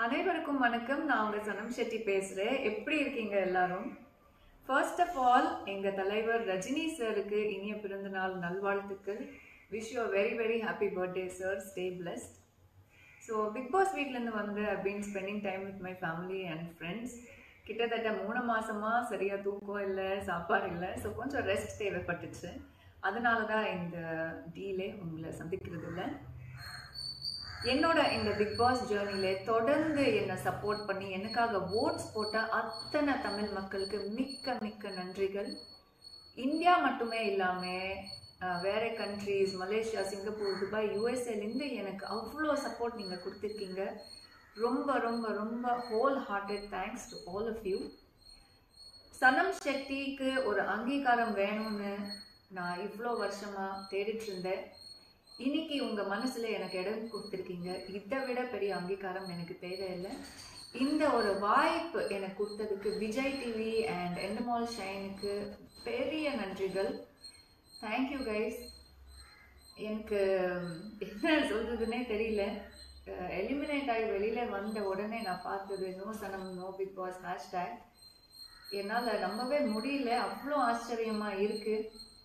அனைவருக்கும் வணக்கம் நான் உங்க சனம் ஷெட்டி பேசுறேன் எப்படி இருக்கீங்க எல்லாரும் ஃபர்ஸ்ட் ஆஃப் ஆல் எங்க தலைவர் ரஜினி சாருக்கு இனிய பிறந்தநாள் நல்வாழ்த்துக்கள் wish you very very happy birthday sir stay blessed so Bigg Boss வீட்லேருந்து வந்து அப்படின்னு spending time with my family and friends கிட்டத்தட்ட மூணு மாசமா சரியா தூக்கம் இல்லை சாப்பாடு இல்லை ஸோ கொஞ்சம் ரெஸ்ட் தேவைப்பட்டுச்சு அதனால தான் இந்த டீலே உங்களை சந்திக்கிறது இல்லை என்னோட இந்த பிக் பாஸ் ஜேர்னில தொடர்ந்து என்னை சப்போர்ட் பண்ணி எனக்காக ஓட்ஸ் போட்ட அத்தனை தமிழ் மக்களுக்கு மிக்க மிக்க நன்றிகள் இந்தியா மட்டுமே இல்லாமல் வேற கண்ட்ரீஸ் மலேசியா சிங்கப்பூர் துபாய் யூஎஸ்ஏலேருந்து எனக்கு அவ்வளோ சப்போர்ட் நீங்கள் கொடுத்துருக்கீங்க ரொம்ப ரொம்ப ரொம்ப whole hearted thanks to all of you Sanam ஷெட்டிக்கு ஒரு அங்கீகாரம் வேணும்னு நான் இவ்வளோ வருஷமா தேடிட்டு இருந்தேன் இன்னைக்கு உங்க மனசுல எனக்கு இடம் கொடுத்துருக்கீங்க இதை விட பெரிய அங்கீகாரம் எனக்கு தேவையில்லை இந்த ஒரு வாய்ப்பு எனக்கு கொடுத்ததுக்கு விஜய் டிவி அண்ட் எண்டமால் ஷைனுக்கு பெரிய நன்றிகள் தேங்க்யூ கைஸ் எனக்கு என்ன சொல்றதுன்னே தெரியல எலிமினேட் ஆகி வெளியில வந்த உடனே நான் பார்த்தது no Sanam no Bigg Boss hashtag என்னால் நம்பவே முடியல அவ்வளோ ஆச்சரியமா இருக்கு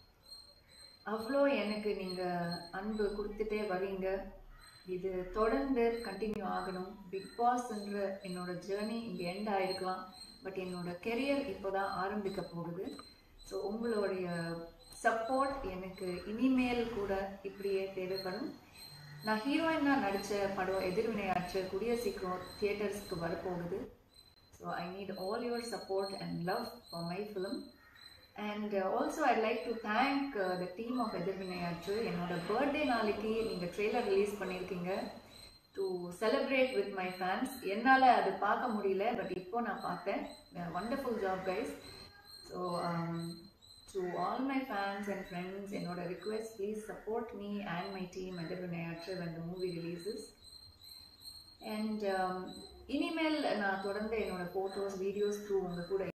அவ்வளோ எனக்கு நீங்கள் அன்பு கொடுத்துட்டே வரீங்க இது தொடர்ந்து கண்டினியூ ஆகணும் பிக் பாஸ்ன்ற என்னோட ஜேர்னி இங்கே எண்ட் ஆயிருக்கலாம் பட் என்னோட கெரியர் இப்போ தான் ஆரம்பிக்க போகுது ஸோ உங்களுடைய சப்போர்ட் எனக்கு இனிமேல் கூட இப்படியே தேவைப்படும் நான் ஹீரோயினாக நடித்த படம் எதிர்வினையாற்ற கூடிய சீக்கிரம் தியேட்டர்ஸ்க்கு வரப்போகுது so I need all your support and love for my film and also I like to thank the team of Ethirvinaiyaatru என்னோட பர்த்டே நாளைக்கு நீங்கள் ட்ரெய்லர் ரிலீஸ் பண்ணியிருக்கீங்க to celebrate with my fans என்னால் அது பார்க்க முடியல பட் இப்போ நான் பார்த்தேன் wonderful job guys so to all my fans and friends என்னோட request please support me and my team Ethirvinaiyaatru when the movie releases and இனிமேல் நான் தொடர்ந்து என்னோட ஃபோட்டோஸ் வீடியோஸ் த்ரூ உங்கள் கூட